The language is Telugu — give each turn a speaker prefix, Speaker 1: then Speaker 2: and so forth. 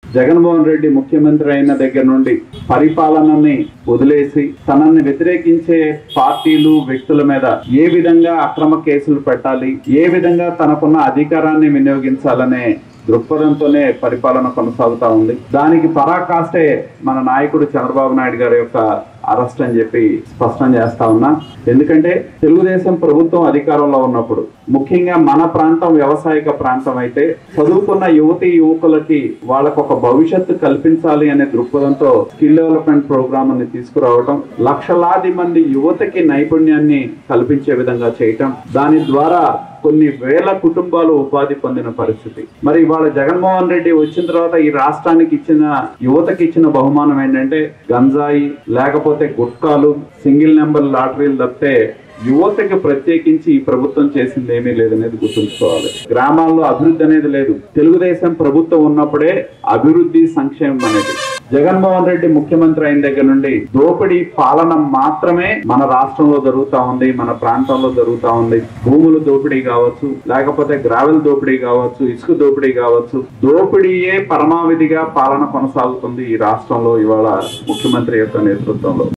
Speaker 1: జగన్మోహన్ రెడ్డి ముఖ్యమంత్రి అయిన దగ్గర నుండి పరిపాలనని వదిలేసి తనని వ్యతిరేకించే పార్టీలు వ్యక్తుల మీద ఏ విధంగా అక్రమ కేసులు పెట్టాలి ఏ విధంగా తనకున్న అధికారాన్ని వినియోగించాలనే దృక్పథంతోనే పరిపాలన కొనసాగుతా ఉంది దానికి పరాకాష్టే మన నాయకుడు చంద్రబాబు నాయుడు గారి యొక్క అరెస్ట్ అని చెప్పి స్పష్టం చేస్తా ఉన్నా ఎందుకంటే తెలుగుదేశం ప్రభుత్వం అధికారంలో ఉన్నప్పుడు ముఖ్యంగా మన ప్రాంతం వ్యవసాయక ప్రాంతం అయితే చదువుకున్న యువతి యువకులకి వాళ్ళకు ఒక భవిష్యత్తు కల్పించాలి అనే దృక్పథంతో స్కిల్ డెవలప్మెంట్ ప్రోగ్రామ్ ని తీసుకురావడం లక్షలాది మంది యువతకి నైపుణ్యాన్ని కల్పించే విధంగా చేయటం దాని ద్వారా కొన్ని వేల కుటుంబాలు ఉపాధి పొందిన పరిస్థితి మరి ఇవాళ జగన్మోహన్ రెడ్డి వచ్చిన తర్వాత ఈ రాష్ట్రానికి ఇచ్చిన యువతకి ఇచ్చిన బహుమానం ఏంటంటే గంజాయి లేకపోతే గుట్కాలు సింగిల్ నెంబర్ లాటరీలు తప్పితే యువతకి ప్రత్యేకించి ఈ ప్రభుత్వం చేసింది ఏమీ లేదనేది గుర్తుంచుకోవాలి గ్రామాల్లో అభివృద్ధి అనేది లేదు తెలుగుదేశం ప్రభుత్వం ఉన్నప్పుడే అభివృద్ధి సంక్షేమం అనేది జగన్మోహన్ రెడ్డి ముఖ్యమంత్రి అయిన దగ్గర నుండి దోపిడీ పాలన మాత్రమే మన రాష్ట్రంలో జరుగుతా ఉంది మన ప్రాంతంలో జరుగుతా ఉంది భూములు దోపిడీ కావచ్చు లేకపోతే గ్రావెల్ దోపిడీ కావచ్చు ఇసుక దోపిడీ కావచ్చు దోపిడీయే పరమావిధిగా పాలన కొనసాగుతుంది ఈ రాష్ట్రంలో ఇవాళ ముఖ్యమంత్రి యొక్క నేతృత్వంలో